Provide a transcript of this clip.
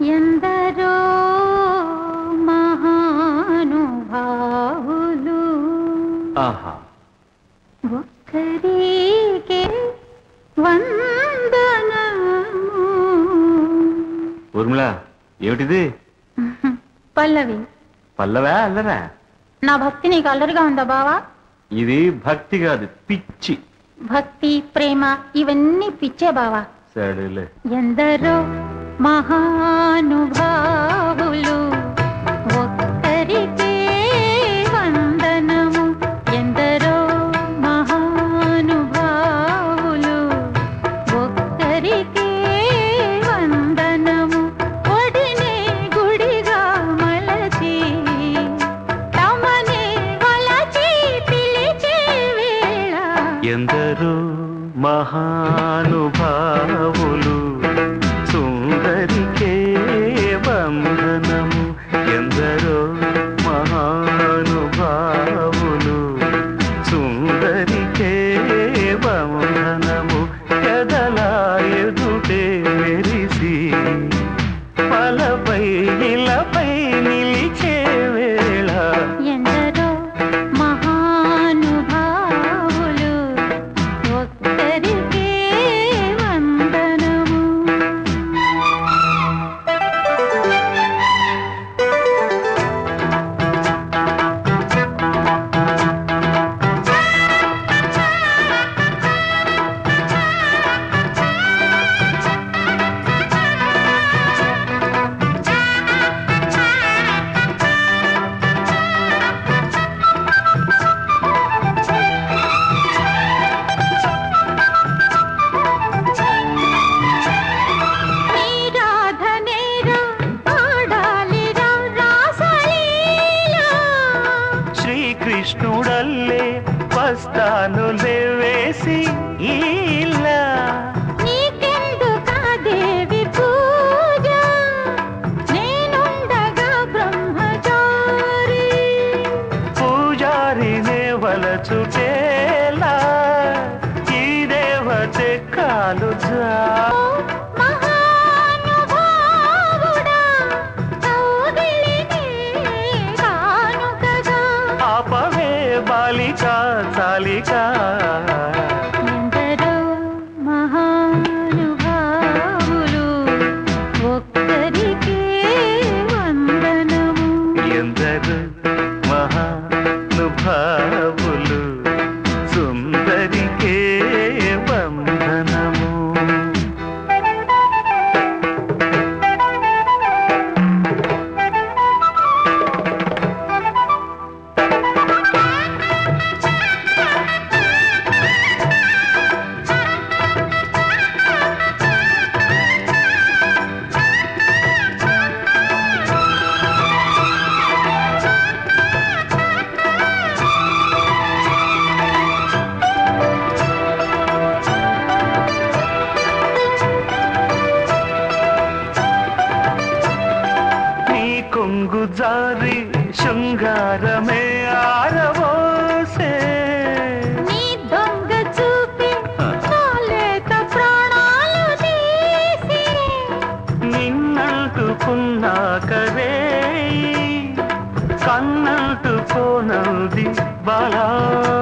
ఎందరో మహానుభావులు ఆహా ఒక్కరికే వందనము ఊర్మిళ ఏమిటిది పల్లవి పల్లవా అల్లరా నా భక్తి నీకు అల్లరిగా ఉందా బావా ఇది భక్తి కాదు పిచ్చి భక్తి ప్రేమ ఇవన్నీ పిచ్చే బావా సరేలే ఎందరో మహానుభావులు ఒక్కరికే వందనము ఎందరో మహానుభావులు ఒక్కరికే వందనము ఒడినే గుడిగా మలచి తమనే వలచి పిలిచే వేళ ఎందరో మహానుభావులు సుందరికే వందనము ఎందరో మహానుభావులు సుందరికే వందనము ఎదలా ఎదుటే మెరిసి పలపై ఇలపై నిలిచే వేళ ఎందరో మహానుభావులు ఒక్కరికే వందనము నీరాధనేరా ఆడాలిరా రాసలీలా శ్రీకృష్ణుడల్లే వస్తాను లేవేసి ఇలా నీకెందుకా దేవి పూజ నేనుండగా బ్రహ్మచారి పూజారినే వలచుటేలా ఈ దేవతే కాలు జా మహానుభావుడా కౌగిలిని కానుకగా ఆపవే బాలిక చాలిక ఎందరో మహానుభావులు ఒక్కరికే వందనము ఎందరు మహానుభావులు సుందరికే వందనము నీ కొంగు జారి శృంగారమే ఆరవోసే నీ దొంగ చూపి నాలేత ప్రాణాలు తీసి నిన్నంటుకున్నాకరే కన్నంటుకోనంది బాలా